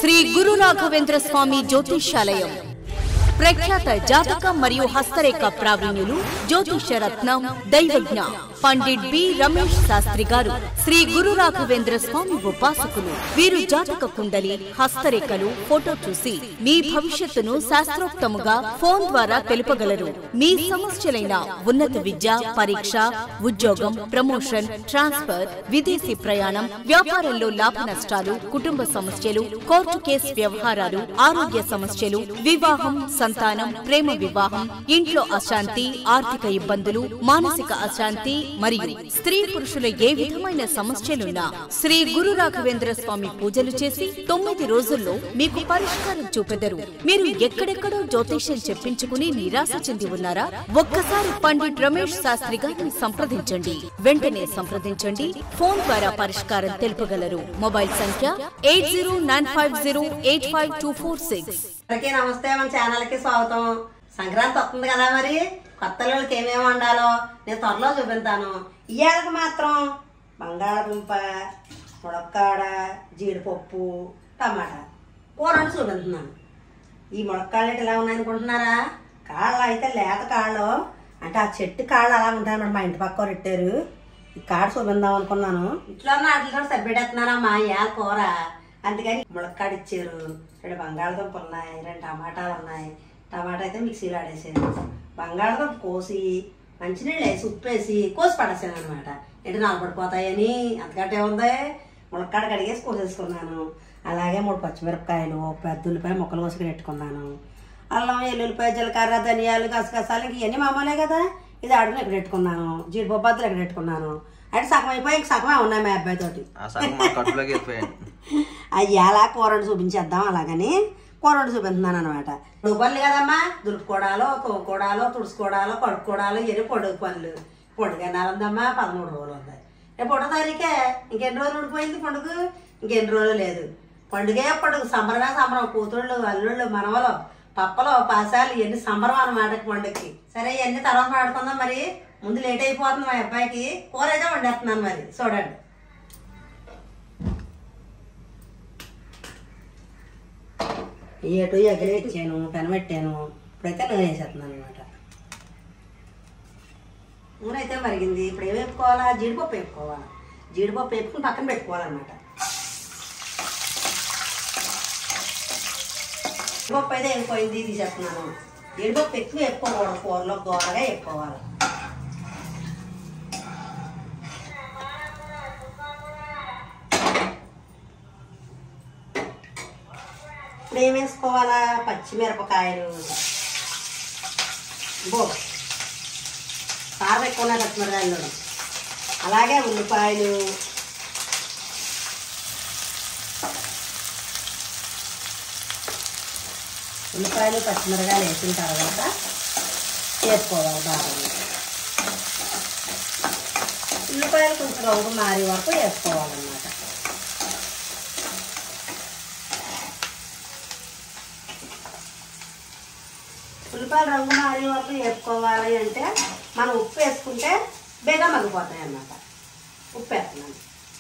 శ్రీ గురు రాఘవేంద్ర స్వామి జ్యోతిష్యాలయం ప్రఖ్యాత జాతక మరియు హస్తరేఖ ప్రావీణ్యులు జ్యోతిష రత్నం దైవజ్ఞ పండిట్ బి రమేష్ శాస్త్రి గారు శ్రీ గురు రాఘవేంద్ర స్వామి ఉపాసకులు వీరు జాతక కుండలి హస్తరేఖలు ఫోటో చూసి మీ భవిష్యత్తును శాస్త్రోక్తముగా ఫోన్ ద్వారా తెలుపగలరు మీ సమస్యలైన ఉన్నత విద్య పరీక్ష ఉద్యోగం ప్రమోషన్ ట్రాన్స్ఫర్ విదేశీ ప్రయాణం వ్యాపారంలో లాభ నష్టాలు కుటుంబ సమస్యలు కోర్టు కేసు వ్యవహారాలు ఆరోగ్య సమస్యలు వివాహం సంతానం ప్రేమ వివాహం ఇంట్లో అశాంతి ఆర్థిక ఇబ్బందులు మానసిక అశాంతి మరియు స్త్రీ పురుషుల ఏ విధమైన సమస్యలున్నా శ్రీ గురు రాఘవేంద్ర స్వామి పూజలు చేసి తొమ్మిది రోజుల్లో మీకు పరిష్కారం చూపెదరు మీరు ఎక్కడెక్కడో జ్యోతిష్యం చెప్పించుకుని నిరాశ చెంది ఉన్నారా ఒక్కసారి పండిట్ రమేష్ శాస్త్రి గారిని సంప్రదించండి వెంటనే సంప్రదించండి ఫోన్ ద్వారా పరిష్కారం తెలుపగలరు మొబైల్ సంఖ్య eight zero nine five zero eight five two four six అందరికీ నమస్తే మన ఛానల్కి స్వాగతం సంక్రాంతి వస్తుంది కదా మరి కొత్త వాళ్ళకి ఏమేమి వండాలో నేను త్వరలో చూపిస్తాను ఇవాళకి మాత్రం బంగాళదుంప ముడక్కాడ జీడిపప్పు టమాటా కూర వండి చూపిస్తున్నాను ఈ ముడక్కాళ్ళు ఎలా ఉన్నాయనుకుంటున్నారా కాళ్ళు అయితే లేత కాళ్ళు అంటే ఆ చెట్టు కాళ్ళు అలా ఉంటాయి మా ఇంటి పక్క పెట్టారు ఈ కాడ చూపిందాం అనుకున్నాను ఇంట్లో నాటిలో సరిపెట్టేస్తున్నారమ్మా ఇవాళ కూర అందుకని ములక్కాడ ఇచ్చారు రెండు బంగాళదుంపలు ఉన్నాయి రెండు టమాటాలు ఉన్నాయి టమాటా అయితే మిక్సీలో ఆడేసాను బంగాళదుంప కోసి మంచినీళ్ళు వేసి ఉప్పు వేసి కోసి పడేసాను అనమాట ఏంటి నలబడిపోతాయని అంతకంటే ఉంది ములక్కాడ కడిగేసి కోసేసుకున్నాను అలాగే మూడు పచ్చిమిరపకాయలు ఒక పెద్ద ఉల్లిపాయ ముక్కలు కోసుకుని పెట్టుకున్నాను అల్లం ఎల్లుల్లిపాయ జీలకర్ర ధనియాలు గసగసాలు ఇంక ఇవన్నీ మామూలే కదా ఇది అడుగుని ఇక్కడ పెట్టుకున్నాను జీడిపప్పు బద్దలు ఇక్కడ పెట్టుకున్నాను అంటే సగం అయిపోయి ఇంక సగమే ఉన్నాయి మా అబ్బాయి తోటి ఆ సగం మా కట్టులోకి వెళ్ళిపోయాను అవి అలా కూరడు చూపించేద్దాం అలాగని కూరడు చూపిస్తున్నాను అనమాట పొడుగు పనులు కదమ్మా దులుపుకోవడాలో తోకోవడాలో తుడుచుకోవడాలో కడుక్కోవడాలో ఇవన్నీ పొడుగు పనులు పొడుగు ఎన్నారుందమ్మా పదమూడు రోజులు ఉంది రేపు ఒకటో తారీఖే ఇంకెన్ని రోజులు ఉండిపోయింది పండుగ ఇంకెన్ని రోజులు లేదు పండుగే పండుగ సంబరమే సంబరం కూతుళ్ళు అల్లుళ్ళు మనవలు పప్పలు పాసాలు ఇవన్నీ సంబరం అన్నమాట పండుగకి సరే ఇవన్నీ తర్వాత మాడుకుందాం మరి ముందు లేట్ అయిపోతుంది మా అబ్బాయికి కూర అయితే వండేస్తున్నాను మరి చూడండి ఏటు ఎగలు ఇచ్చాను పెన పెట్టాను ఇప్పుడైతే నూనె వేసేస్తున్నాను అనమాట నూనె అయితే మరిగింది ఇప్పుడు ఏం వేపుకోవాలా జీడిపప్పు వేపుకోవాలా జీడిపప్పు వేపుకుని పక్కన పెట్టుకోవాలన్నమాట జీడిపప్పు అయితే వేగిపోయింది తీసేస్తున్నాను జీడిపప్పు ఎక్కువ వేపుకోకూడదు కూరలో దోరగా వేపుకోవాలి ఇప్పుడు ఏం వేసుకోవాలా పచ్చిమిరపకాయలు బో కారం ఎక్కువ ఉన్నాయి పచ్చిమిరకాయలు అలాగే ఉల్లిపాయలు ఉల్లిపాయలు పచ్చిమిరకాయలు వేసిన తర్వాత వేసుకోవాలి బాగా ఉల్లిపాయలు కొంచెం రంగు మారే వరకు వేసుకోవాలన్నమాట ఉల్లిపాయలు రంగు మారే వరకు వేసుకోవాలి అంటే మనం ఉప్పు వేసుకుంటే బేగా మగ్గిపోతాయి అన్నమాట ఉప్పు వేస్తున్నాను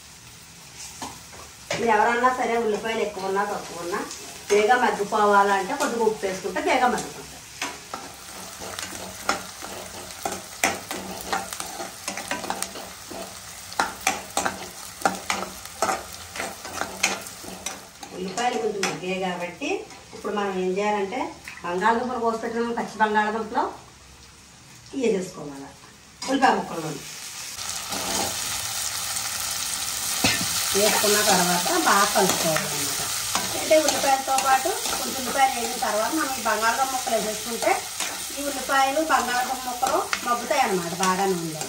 మీరు ఎవరన్నా సరే ఉల్లిపాయలు ఎక్కువ ఉన్నా తక్కువ ఉన్నా బేగా మగ్గిపోవాలంటే కొద్దిగా ఉప్పు వేసుకుంటే బేగా మగ్గిపోతాయి ఉల్లిపాయలు కొంచెం మగ్గాయి కాబట్టి ఇప్పుడు మనం ఏం చేయాలంటే బంగాళదుంపలు కోసి పెట్టిన పచ్చి బంగాళదుంపలో వేసేసుకోవాలి ఉల్లిపాయ ముక్కల్లో వేసుకున్న తర్వాత బాగా కలుపుకోవాలన్నమాట అంటే ఉల్లిపాయలతో పాటు కొంచెం ఉల్లిపాయలు వేసిన తర్వాత మనం ఈ బంగాళదుంప ముక్కలు వేసేసుకుంటే ఈ ఉల్లిపాయలు బంగాళదుంప ముక్కలు మగ్గుతాయి అన్నమాట బాగా నూనెలో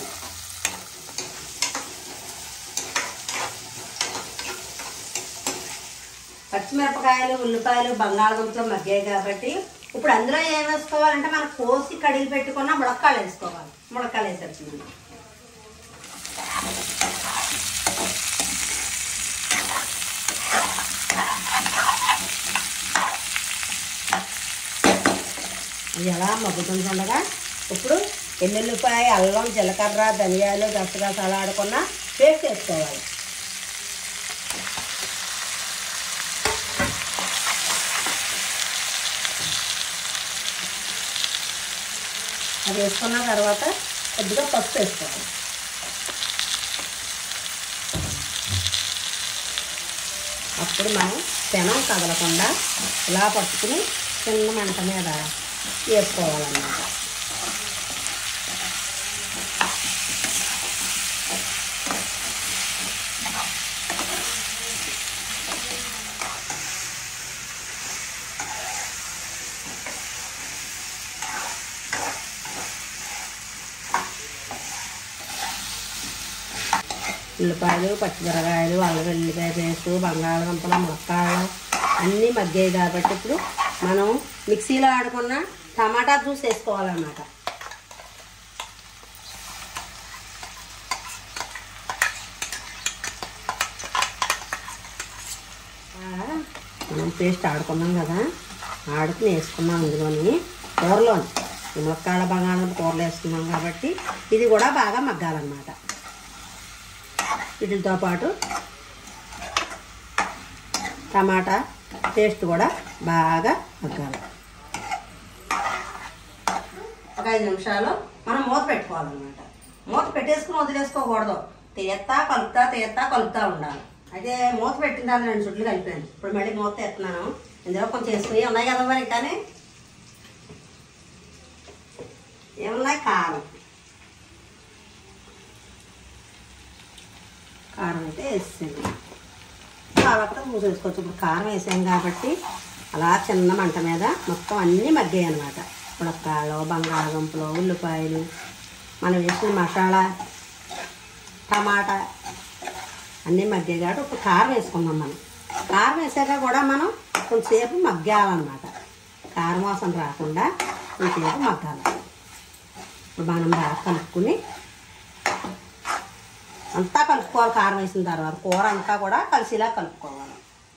పచ్చిమిరపకాయలు ఉల్లిపాయలు బంగాళదుంపలు మగ్గాయి కాబట్టి ఇప్పుడు అందులో ఏం వేసుకోవాలంటే మనం కోసి కడిగి పెట్టుకున్న ములక్కాయలు వేసుకోవాలి ములక్కాయలు వేసేస్తున్నాను ఇది ఎలా మగ్గుతుంది ఉండగా ఇప్పుడు ఎల్లుల్లిపాయ అల్లం జీలకర్ర ధనియాలు గసగసాలు ఆడుకున్న పేస్ట్ వేసుకోవాలి అది వేసుకున్న తర్వాత కొద్దిగా పసుపు వేసుకోవాలి అప్పుడు మనం పెనం కదలకుండా ఇలా పట్టుకుని చిన్న మంట మీద వేసుకోవాలన్నమాట ఉల్లిపాయలు పచ్చిమిరకాయలు అల్లం వెల్లిపాయ పేస్ట్ బంగాళదుంపలు ములక్కాడలు అన్నీ మగ్గాయి కాబట్టి ఇప్పుడు మనం మిక్సీలో ఆడుకున్న టమాటా జ్యూస్ వేసుకోవాలన్నమాట ఆ, మనం పేస్ట్ ఆడుకున్నాం కదా ఆడుకుని వేసుకున్నాం ఇందులోని కూరలోని ఈ ములక్కాడ బంగాళదుంప కూరలు వేసుకున్నాం కాబట్టి ఇది కూడా బాగా మగ్గాలన్నమాట వీటితో పాటు టమాటా పేస్ట్ కూడా బాగా మగ్గాలి ఒక ఐదు నిమిషాలు మనం మూత పెట్టుకోవాలన్నమాట మూత పెట్టేసుకుని వదిలేసుకోకూడదు తీయత్తా కలుపుతా తీయత్తా కలుపుతా ఉండాలి అయితే మూత పెట్టిన తర్వాత రెండు చుట్లు కలిపాను ఇప్పుడు మళ్ళీ మూత ఎత్తున్నాను ఇందులో కొంచెం వేసుకుని ఉన్నాయి కదా మరి కానీ ఏమున్నాయి కారం కారం అయితే వేసేసాను తర్వాత మూసేసుకోవచ్చు ఇప్పుడు కారం వేసాం కాబట్టి అలా చిన్న మంట మీద మొత్తం అన్నీ మగ్గాయి అనమాట ములక్కాయలు బంగాళదుంపలు ఉల్లిపాయలు మనం వేసిన మసాలా టమాటా అన్నీ మగ్గాయి కాబట్టి ఇప్పుడు కారం వేసుకుందాం మనం కారం వేసాక కూడా మనం కొంచెంసేపు మగ్గాలన్నమాట కారం వాసన రాకుండా కొంచెంసేపు మగ్గాలి ఇప్పుడు మనం బాగా కలుపుకుని అంతా కలుపుకోవాలి కారం వేసిన తర్వాత కూర అంతా కూడా కలిసిలా కలుపుకోవాలి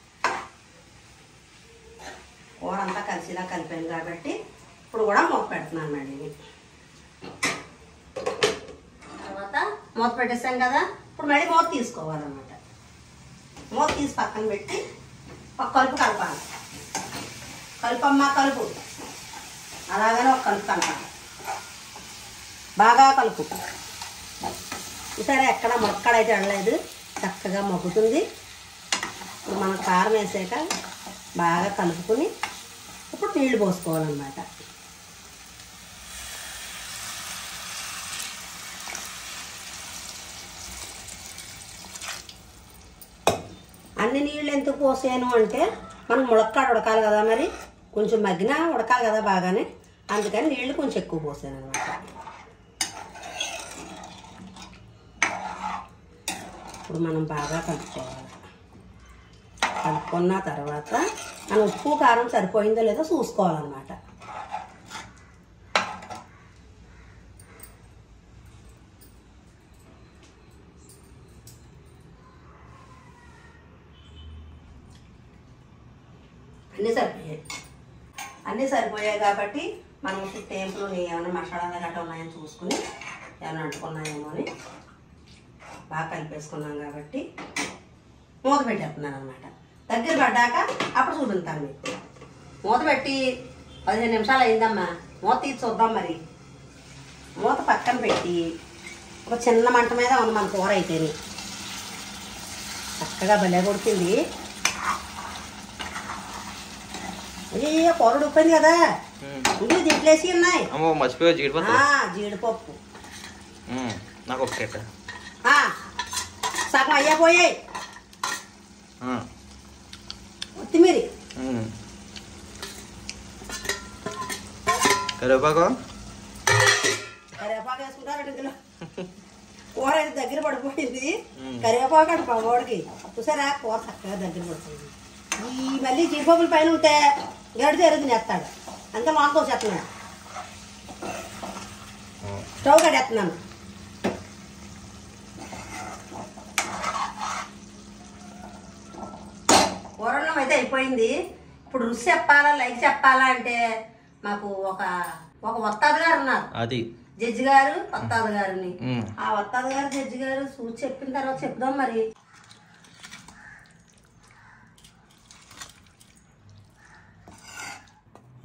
కూర అంతా కలిసిలా కలిపాను కాబట్టి ఇప్పుడు కూడా మూత పెడుతున్నాను మళ్ళీ తర్వాత మూత పెట్టేసాం కదా ఇప్పుడు మళ్ళీ మూత తీసుకోవాలన్నమాట మూత తీసి పక్కన పెట్టి ఒక కలుపు కలపాలి కలుపమ్మా కలుపు అలాగనే ఒక కలుపు కలపాలి బాగా కలుపు సరే ఎక్కడ మొక్కడైతే అడలేదు చక్కగా మొగ్గుతుంది ఇప్పుడు మనం కారం వేసాక బాగా కలుపుకుని ఇప్పుడు నీళ్లు పోసుకోవాలన్నమాట అన్ని నీళ్ళు ఎందుకు పోసాను అంటే మనం ములక్కాడ ఉడకాలి కదా మరి కొంచెం మగ్గినా ఉడకాలి కదా బాగానే అందుకని నీళ్లు కొంచెం ఎక్కువ పోసాను అనమాట ఇప్పుడు మనం బాగా కలుపుకోవాలి కలుపుకున్న తర్వాత మనం ఉప్పు కారం సరిపోయిందో లేదో చూసుకోవాలన్నమాట అన్నీ సరిపోయాయి అన్నీ సరిపోయాయి కాబట్టి మనం టేంపులు ఏమైనా మసాలాలు గట్రా ఉన్నాయని చూసుకుని ఏమైనా అంటుకున్నాయేమో అని బాగా కలిపేసుకున్నాం కాబట్టి మూత పెట్టేస్తున్నాను అనమాట దగ్గర పడ్డాక అప్పుడు చూపిస్తాను మీకు మూత పెట్టి పదిహేను నిమిషాలు అయిందమ్మా మూత తీసి చూద్దాం మరి మూత పక్కన పెట్టి ఒక చిన్న మంట మీద ఉంది మన కూర అయితేనే చక్కగా భలే కొడుతుంది అయ్యో కూర ఉడిపోయింది కదా ఇంటి దీంట్లేసి ఉన్నాయి అమ్మో మర్చిపోయా జీడిపప్పు ఆ, జీడిపప్పు మ్మ్. నాకు ఒక కేట ఆ, సగం అయ్యా పోయాయి కొత్తిమీరి కరివేపాకు కరివేపాకు వేసుకుంటారు ఇందులో కూర అయితే దగ్గర పడిపోయింది మ్మ్. కరివేపాకు అంటే పగోడికి చూసారా కూర చక్కగా దగ్గర పడిపోయింది ఈ మళ్ళీ జీడిపప్పుల పైన ఉంటే గడి తెరుగు చేస్తాడు అంతా మాకు చేస్తున్నాడు స్టవ్ కడేస్తున్నాను కూరన్నం అయితే అయిపోయింది ఇప్పుడు రుచి చెప్పాలా లైక్ చెప్పాలా అంటే మాకు ఒక ఒక వత్తాది గారు ఉన్నారు అది జడ్జి గారు వత్తాది గారిని మ్మ్. ఆ వత్తాది గారు జడ్జి గారు చూసి చెప్పిన తర్వాత చెప్దాం మరి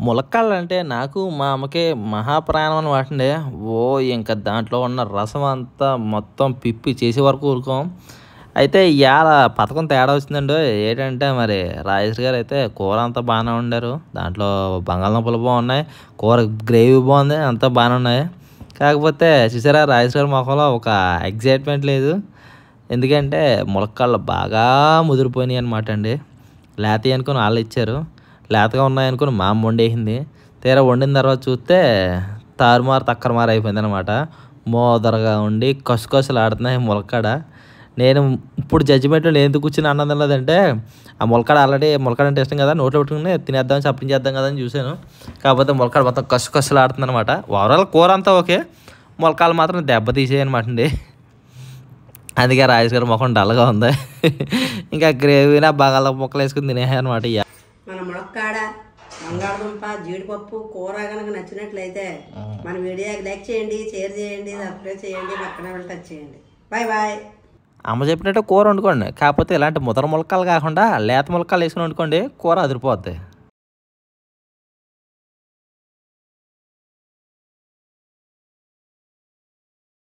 ములక్కాళ్ళు అంటే నాకు మా అమ్మకి మహాప్రాణం అని వాటండి ఓ ఇంకా దాంట్లో ఉన్న రసం అంతా మొత్తం పిప్పి చేసే వరకు ఊరుకోం అయితే ఇవాళ పథకం తేడా వచ్చిందండి ఏంటంటే మరి రాజేష్ గారు అయితే కూర అంతా బాగానే వండారు దాంట్లో బంగాళదుంపలు బాగున్నాయి కూర గ్రేవీ బాగుంది అంతా బాగానే ఉన్నాయి కాకపోతే చూసారా రాజేష్ గారి ముఖంలో ఒక ఎగ్జైట్మెంట్ లేదు ఎందుకంటే ములక్కాళ్ళు బాగా ముదిరిపోయినాయి అనమాట అండి లేతవి అనుకుని వాళ్ళు ఇచ్చారు లేతగా ఉన్నాయనుకుని మా అమ్మ వండేసింది తీరా వండిన తర్వాత చూస్తే తారుమారు తక్కరమారు అయిపోయింది అనమాట మోదరగా ఉండి కసుకసులు ఆడుతున్నాయి ములక్కాడ నేను ఇప్పుడు జడ్జిమెంట్లో నేను ఎందుకు కూర్చుని అన్నది లేదంటే ఆ ములక్కాడ ఆల్రెడీ ములక్కాడ అంటే ఇష్టం కదా నోట్లో పెట్టుకుని తినేద్దాం చప్పించేద్దాం కదా అని చూశాను కాకపోతే ములక్కాడ మొత్తం కసు కసులు ఆడుతుంది అనమాట ఓవరాల్ కూర అంతా ఓకే ములక్కాలు మాత్రం దెబ్బ తీసేయనమాట అండి అందుకే రాజేష్ గారి ముఖం డల్గా ఉంది ఇంకా గ్రేవీనా బంగాళ ముక్కలు వేసుకుని తినేసాయి అనమాట ఇక మన ములక్కాడ బంగాళదుంప జీడిపప్పు కూర కనుక నచ్చినట్లయితే మన వీడియోకి లైక్ చేయండి షేర్ చేయండి సబ్స్క్రైబ్ చేయండి పక్కన వెళ్ళి టచ్ చేయండి బాయ్ బాయ్ అమ్మ చెప్పినట్టు కూర వండుకోండి కాకపోతే ఇలాంటి ముదర ములక్కలు కాకుండా లేత ములక్కలు వేసుకుని వండుకోండి కూర అదిరిపోద్ది